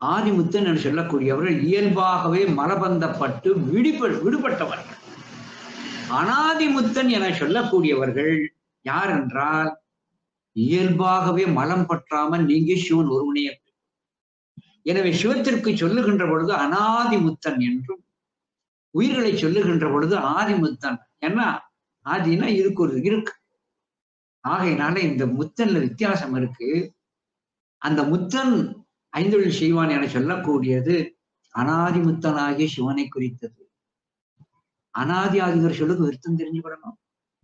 ஆதிமுத்தன் என்று சொல்லக்கூடியவர்கள் இயல்பாகவே மலபந்தப்பட்டு விடுப விடுபட்டவர்கள் அனாதிமுத்தன் என சொல்லக்கூடியவர்கள் யார் என்றால் இயல்பாகவே மலம் பற்றாமல் நீங்க சிவன் ஒருவனே எனவே சிவத்திற்கு சொல்லுகின்ற பொழுது அனாதிமுத்தன் என்றும் உயிர்களை சொல்லுகின்ற பொழுது ஆதிமுத்தன் ஏன்னா ஆதினா இதுக்கு ஒரு இருக்கு ஆகையினால இந்த முத்தன்ல வித்தியாசம் இருக்கு அந்த முத்தன் ஐந்தொழில் செய்வான் என சொல்லக்கூடியது அனாதிமுத்தனாகிய சிவனை குறித்தது அனாதி ஆதிகர் சொல்லுக்கு விருத்தம் தெரிஞ்சுக்கிடணும்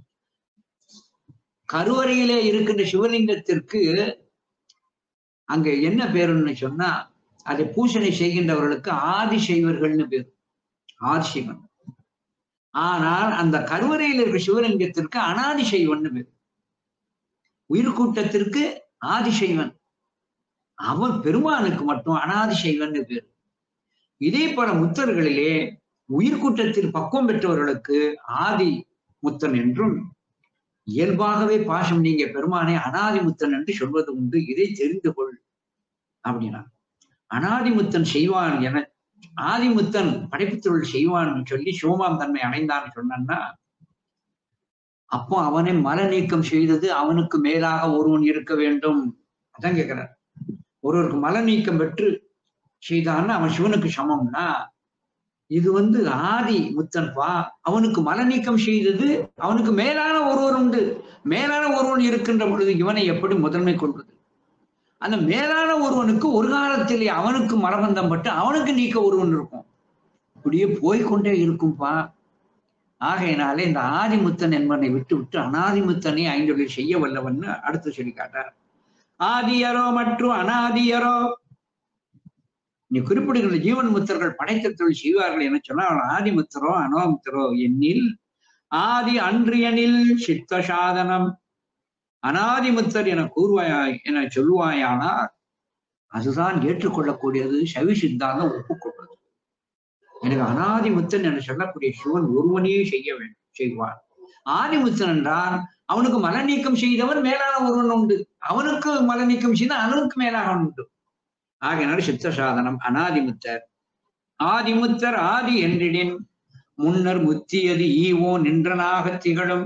கருவறையிலே இருக்கின்ற சிவலிங்கத்திற்கு அங்க என்ன பேருன்னு சொன்னா அதை பூசணை செய்கின்றவர்களுக்கு ஆதி செய்வர்கள்னு பேர் ஆதிசிவன் ஆனால் அந்த கருவறையில் இருக்கிற சிவலிங்கத்திற்கு அனாதி செய்வன் பேர் உயிர்கூட்டத்திற்கு ஆதிசைவன் அவன் பெருமானுக்கு மட்டும் அனாதி செய்வன் பேர் இதே போல முத்தர்களிலே உயிர்கூட்டத்தில் பக்குவம் பெற்றவர்களுக்கு ஆதி முத்தன் என்றும் இயல்பாகவே பாசம் நீங்க பெருமானை அனாதி முத்தன் என்று சொல்வது உண்டு இதை தெரிந்து கொள் அப்படின்னா அனாதிமுத்தன் செய்வான் என ஆதிமுத்தன் படைப்புத் தொழில் செய்வான் சொல்லி சோமாம் தன்மை அடைந்தான் சொன்னான்னா அப்போ அவனை மல நீக்கம் செய்தது அவனுக்கு மேலாக ஒருவன் இருக்க வேண்டும் அதான் கேட்கிறார் ஒருவருக்கு மல நீக்கம் பெற்று செய்தான்னா அவன் சிவனுக்கு சமம்னா இது வந்து ஆதி முத்தன்பா அவனுக்கு மல நீக்கம் செய்தது அவனுக்கு மேலான ஒருவர் உண்டு மேலான ஒருவன் இருக்கின்ற பொழுது இவனை எப்படி முதன்மை கொள்வது அந்த மேலான ஒருவனுக்கு ஒரு காலத்திலே அவனுக்கு மரபந்தம் பட்டு அவனுக்கு நீக்க ஒருவன் இருக்கும் இப்படியே போய்கொண்டே இருக்கும்பா ஆகையினாலே இந்த ஆதிமுத்தன் என்பனை விட்டு விட்டு அனாதிமுத்தனை ஐந்தொழில் செய்ய வல்லவன்னு அடுத்து சொல்லி காட்டார் ஆதியரோ மற்றும் அனாதியரோ நீ குறிப்பிடுகின்ற ஜீவன் முத்தர்கள் படைத்த தொழில் செய்வார்கள் என சொன்னால் ஆதிமுத்தரோ அனோமுத்தரோ எண்ணில் ஆதி அன்றியனில் சித்த சாதனம் அனாதிமுத்தர் என கூறுவாய் என சொல்லுவாயானால் அதுதான் ஏற்றுக்கொள்ளக்கூடியது சவி சித்தாந்தம் ஒப்புக்கொள்வது எனவே அனாதிமுத்தன் என சொல்லக்கூடிய சிவன் ஒருவனையே செய்ய வேண்டும் செய்வார் ஆதிமுத்தன் என்றால் அவனுக்கு மல நீக்கம் செய்தவன் மேலான ஒருவன் உண்டு அவனுக்கு மல நீக்கம் செய்த அவனுக்கு மேலாக உண்டு ஆகையினால சித்த சாதனம் அனாதிமுத்தர் ஆதிமுத்தர் ஆதி என்றிடின் முன்னர் முத்தியது ஈவோ நின்றனாக திகழும்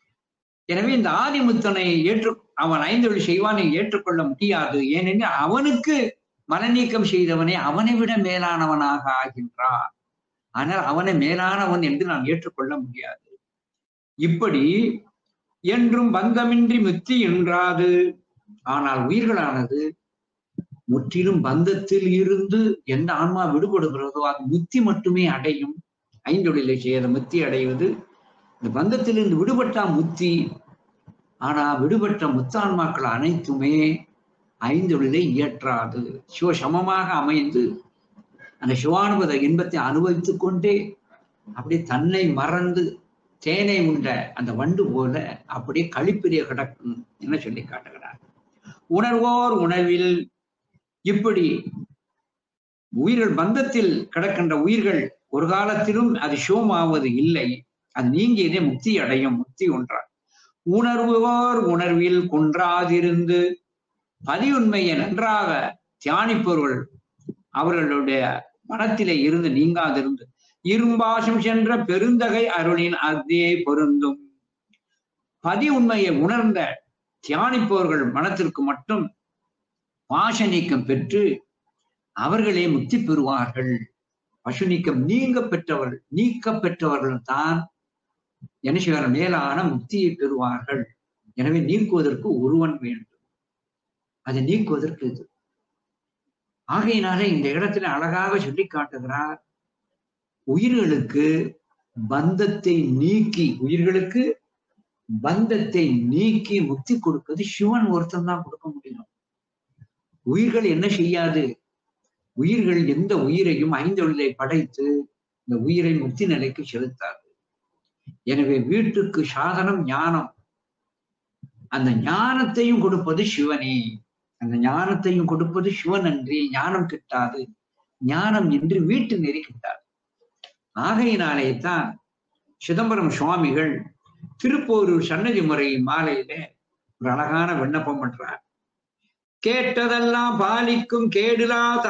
எனவே இந்த ஆதிமுத்தனை ஏற்று அவன் ஐந்தொழி செய்வானை ஏற்றுக்கொள்ள முடியாது ஏனெனில் அவனுக்கு மனநீக்கம் செய்தவனே அவனை விட மேலானவனாக ஆகின்றான் ஆனால் அவனை மேலானவன் என்று நான் ஏற்றுக்கொள்ள முடியாது இப்படி என்றும் பந்தமின்றி முத்தி என்றாது ஆனால் உயிர்களானது முற்றிலும் பந்தத்தில் இருந்து எந்த ஆன்மா விடுபடுகிறதோ அது முத்தி மட்டுமே அடையும் ஐந்தொழிலை செய்த முத்தி அடைவது இந்த பந்தத்திலிருந்து விடுபட்டா முத்தி ஆனா விடுபட்ட முத்தான்மாக்கள் அனைத்துமே ஐந்தொழிலை இயற்றாது சிவசமமாக அமைந்து அந்த சிவானுபத இன்பத்தை அனுபவித்துக் கொண்டே அப்படியே தன்னை மறந்து தேனை உண்ட அந்த வண்டு போல அப்படியே கழிப்பிரிய கிடக்கும் என சொல்லி காட்டுகிறார் உணர்வோர் உணவில் இப்படி உயிர்கள் பந்தத்தில் கிடக்கின்ற உயிர்கள் ஒரு காலத்திலும் அது சிவமாவது இல்லை அது நீங்கியதே முக்தி அடையும் முக்தி ஒன்றார் உணர்வோர் உணர்வில் குன்றாதிருந்து பதிவுண்மையை நன்றாக தியானிப்பவர்கள் அவர்களுடைய மனத்திலே இருந்து நீங்காதிருந்து இரும்பாசம் சென்ற பெருந்தகை அருளின் அதே பொருந்தும் பதி உண்மையை உணர்ந்த தியானிப்பவர்கள் மனத்திற்கு மட்டும் பாச நீக்கம் பெற்று அவர்களே முக்தி பெறுவார்கள் பசு நீக்கம் நீங்க பெற்றவர்கள் நீக்க பெற்றவர்கள் தான் என்ன செய்வார் மேலான முக்தியை பெறுவார்கள் எனவே நீக்குவதற்கு ஒருவன் வேண்டும் அதை நீக்குவதற்கு இது ஆகையினால இந்த இடத்துல அழகாக சொல்லி காட்டுகிறார் உயிர்களுக்கு பந்தத்தை நீக்கி உயிர்களுக்கு பந்தத்தை நீக்கி முக்தி கொடுப்பது சிவன் ஒருத்தன் தான் கொடுக்க முடியும் உயிர்கள் என்ன செய்யாது உயிர்கள் எந்த உயிரையும் ஐந்தொழிலை படைத்து இந்த உயிரை முக்தி நிலைக்கு செலுத்தாது எனவே வீட்டுக்கு சாதனம் ஞானம் அந்த ஞானத்தையும் கொடுப்பது சிவனே அந்த ஞானத்தையும் கொடுப்பது சிவன் அன்றி ஞானம் கிட்டாது ஞானம் என்று வீட்டு நெறி கிட்டாது ஆகையினாலே தான் சிதம்பரம் சுவாமிகள் திருப்போரூர் சன்னதி முறை மாலையில ஒரு அழகான விண்ணப்பம் பண்றார் கேட்டதெல்லாம் பாலிக்கும் கேடுலா